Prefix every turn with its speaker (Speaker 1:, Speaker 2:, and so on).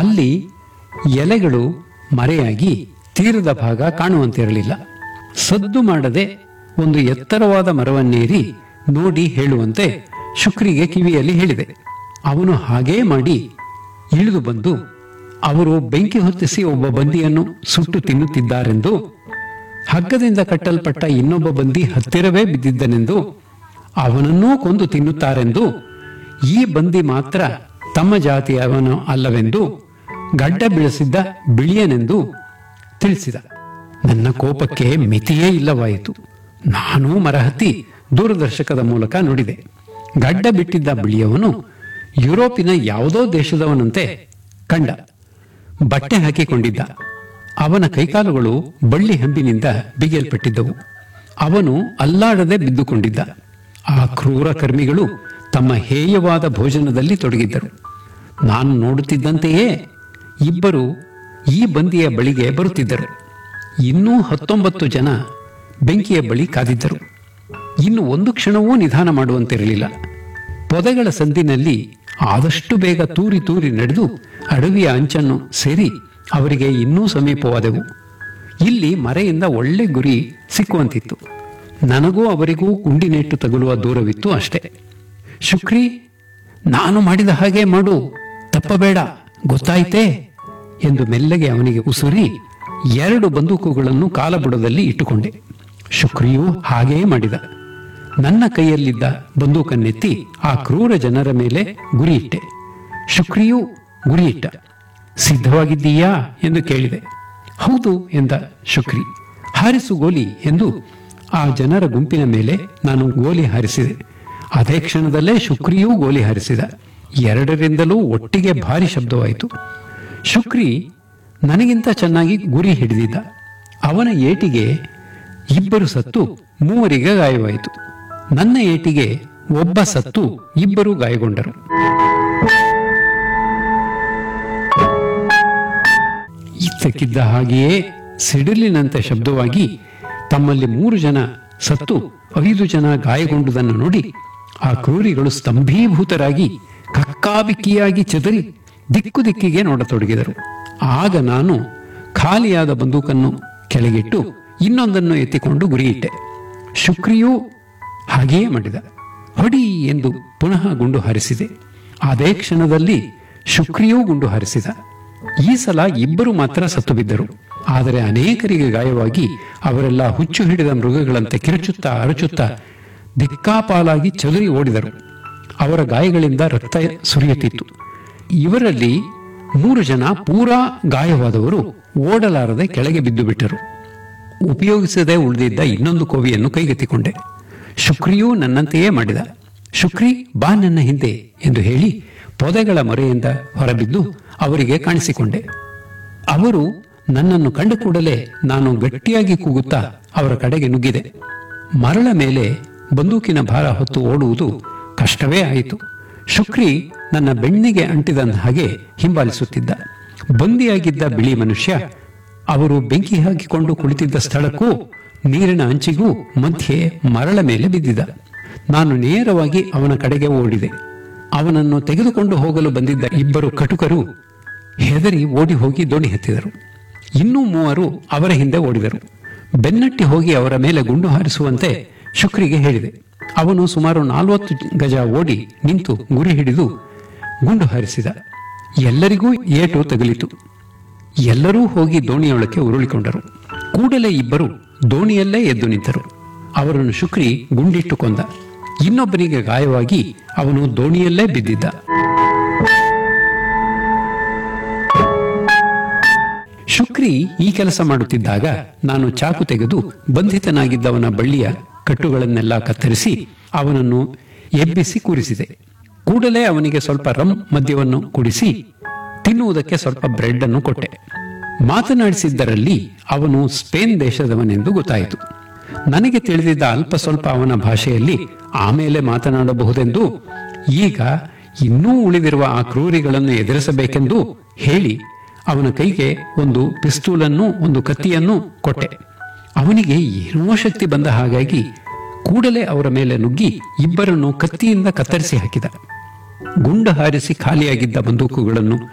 Speaker 1: ಅಲ್ಲಿ ಎಲೆಗಳು ಮರೆಯಾಗಿ ತೀರದ ಭಾಗ ಕಾಣುವಂತಿರಲಿಲ್ಲ ಸದ್ದು ಮಾಡದೆ ಒಂದು ಎತ್ತರವಾದ ಮರವನ್ನೇರಿ ನೋಡಿ ಹೇಳುವಂತೆ ಶುಕ್ರಿಗೆ ಕಿವಿಯಲ್ಲಿ ಹೇಳಿದೆ ಅವನು ಹಾಗೇ ಮಾಡಿ ಇಳಿದು ಬಂದು ಅವರು ಬೆಂಕಿ ಹೊತ್ತಿಸಿ ಒಬ್ಬ ಬಂದಿಯನ್ನು ಸುಟ್ಟು ತಿನ್ನುತ್ತಿದ್ದಾರೆಂದು ಹಗ್ಗದಿಂದ ಕಟ್ಟಲ್ಪಟ್ಟ ಇನ್ನೊಬ್ಬ ಬಂದಿ ಹತ್ತಿರವೇ ಬಿದ್ದಿದ್ದನೆಂದು ಅವನನ್ನೂ ಕೊಂದು ತಿನ್ನುತ್ತಾರೆಂದು ಈ ಬಂದಿ ಮಾತ್ರ ತಮ್ಮ ಜಾತಿಯವನು ಅಲ್ಲವೆಂದು ಗಡ್ಡ ಬೀಳಿಸಿದ್ದ ಬಿಳಿಯನೆಂದು ತಿಳಿಸಿದ ನನ್ನ ಕೋಪಕ್ಕೆ ಮಿತಿಯೇ ಇಲ್ಲವಾಯಿತು ನಾನು ಮರಹತ್ತಿ ದೂರದರ್ಶಕದ ಮೂಲಕ ನುಡಿದೆ ಗಡ್ಡ ಬಿಟ್ಟಿದ್ದ ಬಿಳಿಯವನು ಯುರೋಪಿನ ಯಾವುದೋ ದೇಶದವನಂತೆ ಕಂಡ ಬಟ್ಟೆ ಹಾಕಿಕೊಂಡಿದ್ದ ಅವನ ಕೈಕಾಲುಗಳು ಬಳ್ಳಿ ಹಂಬಿನಿಂದ ಬಿಗಿಯಲ್ಪಟ್ಟಿದ್ದವು ಅವನು ಅಲ್ಲಾಡದೆ ಬಿದ್ದುಕೊಂಡಿದ್ದ ಆ ಕ್ರೂರ ಕರ್ಮಿಗಳು ತಮ್ಮ ಹೇಯವಾದ ಭೋಜನದಲ್ಲಿ ತೊಡಗಿದ್ದರು ನಾನು ನೋಡುತ್ತಿದ್ದಂತೆಯೇ ಇಬ್ಬರು ಈ ಬಂದಿಯ ಬಳಿಗೆ ಬರುತ್ತಿದ್ದರು ಇನ್ನೂ ಹತ್ತೊಂಬತ್ತು ಜನ ಬೆಂಕಿಯ ಬಳಿ ಕಾದಿದ್ದರು ಇನ್ನು ಒಂದು ಕ್ಷಣವೂ ನಿಧಾನ ಮಾಡುವಂತಿರಲಿಲ್ಲ ಪೊದೆಗಳ ಸಂದಿನಲ್ಲಿ ಆದಷ್ಟು ಬೇಗ ತೂರಿ ತೂರಿ ನಡೆದು ಅಡವಿಯ ಅಂಚನ್ನು ಸೇರಿ ಅವರಿಗೆ ಇನ್ನೂ ಸಮೀಪವಾದೆವು ಇಲ್ಲಿ ಮರೆಯಿಂದ ಒಳ್ಳೆ ಗುರಿ ಸಿಕ್ಕುವಂತಿತ್ತು ನನಗೂ ಅವರಿಗೂ ಗುಂಡಿನೆಟ್ಟು ತಗುಲುವ ದೂರವಿತ್ತು ಅಷ್ಟೇ ಶುಕ್ರಿ ನಾನು ಮಾಡಿದ ಹಾಗೆ ಮಾಡು ತಪ್ಪಬೇಡ ಗೊತ್ತಾಯ್ತೇ ಎಂದು ಮೆಲ್ಲಗೆ ಅವನಿಗೆ ಉಸುರಿ ಎರಡು ಬಂದೂಕುಗಳನ್ನು ಕಾಲಬುಡದಲ್ಲಿ ಇಟ್ಟುಕೊಂಡೆ ಶುಕ್ರಿಯೂ ಹಾಗೆಯೇ ಮಾಡಿದ ನನ್ನ ಕೈಯಲ್ಲಿದ್ದ ಬಂದೂಕನ್ನೆತ್ತಿ ಆ ಕ್ರೂರ ಜನರ ಮೇಲೆ ಗುರಿಯಿಟ್ಟೆ ಶುಕ್ರಿಯೂ ಗುರಿಯಿಟ್ಟ ಸಿದ್ಧವಾಗಿದ್ದೀಯಾ ಎಂದು ಕೇಳಿದೆ ಹೌದು ಎಂದ ಶುಕ್ರಿ ಹಾರಿಸು ಗೋಲಿ ಎಂದು ಆ ಜನರ ಗುಂಪಿನ ಮೇಲೆ ನಾನು ಗೋಲಿ ಹಾರಿಸಿದೆ ಅದೇ ಕ್ಷಣದಲ್ಲೇ ಶುಕ್ರಿಯೂ ಗೋಲಿ ಹಾರಿಸಿದ ಎರಡರಿಂದಲೂ ಒಟ್ಟಿಗೆ ಭಾರಿ ಶಬ್ದವಾಯಿತು ಶುಕ್ರಿ ನನಗಿಂತ ಚೆನ್ನಾಗಿ ಗುರಿ ಹಿಡಿದಿದ್ದ ಅವನ ಏಟಿಗೆ ಇಬ್ಬರು ಸತ್ತು ಮೂವರಿಗೆ ಗಾಯವಾಯಿತು ನನ್ನ ಏಟಿಗೆ ಒಬ್ಬ ಸತ್ತು ಇಬ್ಬರು ಗಾಯಗೊಂಡರು ಇದ್ದಕ್ಕಿದ್ದ ಹಾಗೆಯೇ ಸಿಡಿಲಿನಂತೆ ಶಬ್ದವಾಗಿ ತಮ್ಮಲ್ಲಿ ಮೂರು ಜನ ಸತ್ತು ಐದು ಜನ ಗಾಯಗೊಂಡುದನ್ನು ನೋಡಿ ಆ ಕ್ರೂರಿಗಳು ಸ್ತಂಭೀಭೂತರಾಗಿ ಕಕ್ಕಾಬಿಕ್ಕಿಯಾಗಿ ಚೆದರಿ ದಿಕ್ಕು ದಿಕ್ಕಿಗೆ ನೋಡತೊಡಗಿದರು ಆಗ ನಾನು ಖಾಲಿಯಾದ ಬಂದೂಕನ್ನು ಕೆಳಗಿಟ್ಟು ಇನ್ನೊಂದನ್ನು ಎತ್ತಿಕೊಂಡು ಗುರಿಯಿಟ್ಟೆ ಶುಕ್ರಿಯೂ ಹಾಗೆಯೇ ಮಾಡಿದ ಹೊಡಿ ಎಂದು ಪುನಃ ಗುಂಡು ಹಾರಿಸಿದೆ ಅದೇ ಕ್ಷಣದಲ್ಲಿ ಶುಕ್ರಿಯೂ ಗುಂಡು ಹಾರಿಸಿದ ಈ ಸಲ ಇಬ್ಬರು ಮಾತ್ರ ಸತ್ತು ಬಿದ್ದರು ಆದರೆ ಅನೇಕರಿಗೆ ಗಾಯವಾಗಿ ಅವರೆಲ್ಲ ಹುಚ್ಚು ಹಿಡಿದ ಮೃಗಗಳಂತೆ ಕಿರುಚುತ್ತಾ ಅರಚುತ್ತಾ ದಿಕ್ಕಾಪಾಲಾಗಿ ಚದುರಿ ಓಡಿದರು ಅವರ ಗಾಯಗಳಿಂದ ರಕ್ತ ಸುರಿಯುತ್ತಿತ್ತು ಇವರಲ್ಲಿ ಮೂರು ಜನ ಪೂರಾ ಗಾಯವಾದವರು ಓಡಲಾರದೆ ಕೆಳಗೆ ಬಿದ್ದು ಬಿಟ್ಟರು ಉಪಯೋಗಿಸದೆ ಉಳಿದಿದ್ದ ಇನ್ನೊಂದು ಕೋವಿಯನ್ನು ಕೈಗೆತ್ತಿಕೊಂಡೆ ಶುಕ್ರಿಯೂ ನನ್ನಂತೆಯೇ ಮಾಡಿದ ಶುಕ್ರಿ ಬಾ ನನ್ನ ಹಿಂದೆ ಎಂದು ಹೇಳಿ ಪೊದೆಗಳ ಮೊರೆಯಿಂದ ಹೊರಬಿದ್ದು ಅವರಿಗೆ ಕಾಣಿಸಿಕೊಂಡೆ ಅವರು ನನ್ನನ್ನು ಕಂಡ ಕೂಡಲೇ ನಾನು ಗಟ್ಟಿಯಾಗಿ ಕೂಗುತ್ತಾ ಅವರ ಕಡೆಗೆ ನುಗ್ಗಿದೆ ಮರಳ ಮೇಲೆ ಬಂದೂಕಿನ ಭಾರ ಹೊತ್ತು ಓಡುವುದು ಕಷ್ಟವೇ ಆಯಿತು ಶುಕ್ರಿ ನನ್ನ ಬೆಣ್ಣಿಗೆ ಅಂಟಿದಂದ ಹಾಗೆ ಹಿಂಬಾಲಿಸುತ್ತಿದ್ದ ಬಂದಿಯಾಗಿದ್ದ ಬಿಳಿ ಮನುಷ್ಯ ಅವರು ಬೆಂಕಿ ಹಾಕಿಕೊಂಡು ಕುಳಿತಿದ್ದ ಸ್ಥಳಕ್ಕೂ ನೀರಿನ ಅಂಚಿಗೂ ಮಧ್ಯೆ ಮರಳ ಮೇಲೆ ಬಿದ್ದಿದ್ದ ನಾನು ನೇರವಾಗಿ ಅವನ ಕಡೆಗೆ ಓಡಿದೆ ಅವನನ್ನು ತೆಗೆದುಕೊಂಡು ಹೋಗಲು ಬಂದಿದ್ದ ಇಬ್ಬರು ಕಟುಕರು ಹೆದರಿ ಓಡಿ ಹೋಗಿ ದೋಣಿ ಹತ್ತಿದರು ಇನ್ನೂ ಮೂವರು ಅವರ ಹಿಂದೆ ಓಡಿದರು ಬೆನ್ನಟ್ಟಿ ಹೋಗಿ ಅವರ ಮೇಲೆ ಗುಂಡು ಹಾರಿಸುವಂತೆ ಶುಕ್ರಿಗೆ ಹೇಳಿದೆ ಅವನು ಸುಮಾರು ನಲವತ್ತು ಗಜ ಓಡಿ ನಿಂತು ಗುರಿ ಹಿಡಿದು ಗುಂಡು ಹಾರಿಸಿದ ಎಲ್ಲರಿಗೂ ಏಟು ತಗುಲಿತು ಎಲ್ಲರೂ ಹೋಗಿ ದೋಣಿಯೊಳಕ್ಕೆ ಉರುಳಿಕೊಂಡರು ಕೂಡಲೇ ಇಬ್ಬರು ದೋಣಿಯಲ್ಲೇ ಎದ್ದು ನಿಂತರು ಅವರನ್ನು ಶುಕ್ರಿ ಗುಂಡಿಟ್ಟು ಕೊಂದ ಇನ್ನೊಬ್ಬನಿಗೆ ಗಾಯವಾಗಿ ಅವನು ದೋಣಿಯಲ್ಲೇ ಬಿದ್ದಿದ್ದ ಶುಕ್ರಿ ಈ ಕೆಲಸ ಮಾಡುತ್ತಿದ್ದಾಗ ನಾನು ಚಾಕು ತೆಗೆದು ಬಂಧಿತನಾಗಿದ್ದವನ ಬಳ್ಳಿಯ ಕಟ್ಟುಗಳನ್ನೆಲ್ಲ ಕತ್ತರಿಸಿ ಅವನನ್ನು ಎಬ್ಬಿಸಿ ಕೂರಿಸಿದೆ ಕೂಡಲೇ ಅವನಿಗೆ ಸ್ವಲ್ಪ ರಮ್ ಮದ್ಯವನ್ನು ಕುಡಿಸಿ ತಿನ್ನುವುದಕ್ಕೆ ಸ್ವಲ್ಪ ಬ್ರೆಡ್ ಅನ್ನು ಕೊಟ್ಟೆ ಮಾತನಾಡಿಸಿದ್ದರಲ್ಲಿ ಅವನು ಸ್ಪೇನ್ ದೇಶದವನೆಂದು ಗೊತ್ತಾಯಿತು ನನಗೆ ತಿಳಿದಿದ್ದ ಅಲ್ಪ ಸ್ವಲ್ಪ ಅವನ ಭಾಷೆಯಲ್ಲಿ ಆಮೇಲೆ ಮಾತನಾಡಬಹುದೆಂದು ಈಗ ಇನ್ನೂ ಉಳಿದಿರುವ ಆ ಕ್ರೂರಿಗಳನ್ನು ಎದುರಿಸಬೇಕೆಂದು ಹೇಳಿ ಅವನ ಕೈಗೆ ಒಂದು ಪಿಸ್ತೂಲನ್ನು ಒಂದು ಕತ್ತಿಯನ್ನು ಕೊಟ್ಟೆ ಅವನಿಗೆ ಏನೋ ಶಕ್ತಿ ಬಂದ ಹಾಗಾಗಿ ಕೂಡಲೇ ಅವರ ಮೇಲೆ ನುಗ್ಗಿ ಇಬ್ಬರನ್ನು ಕತ್ತಿಯಿಂದ ಕತ್ತರಿಸಿ ಹಾಕಿದ ಗುಂಡು ಹಾರಿಸಿ ಖಾಲಿಯಾಗಿದ್ದ ಬಂದೂಕುಗಳನ್ನು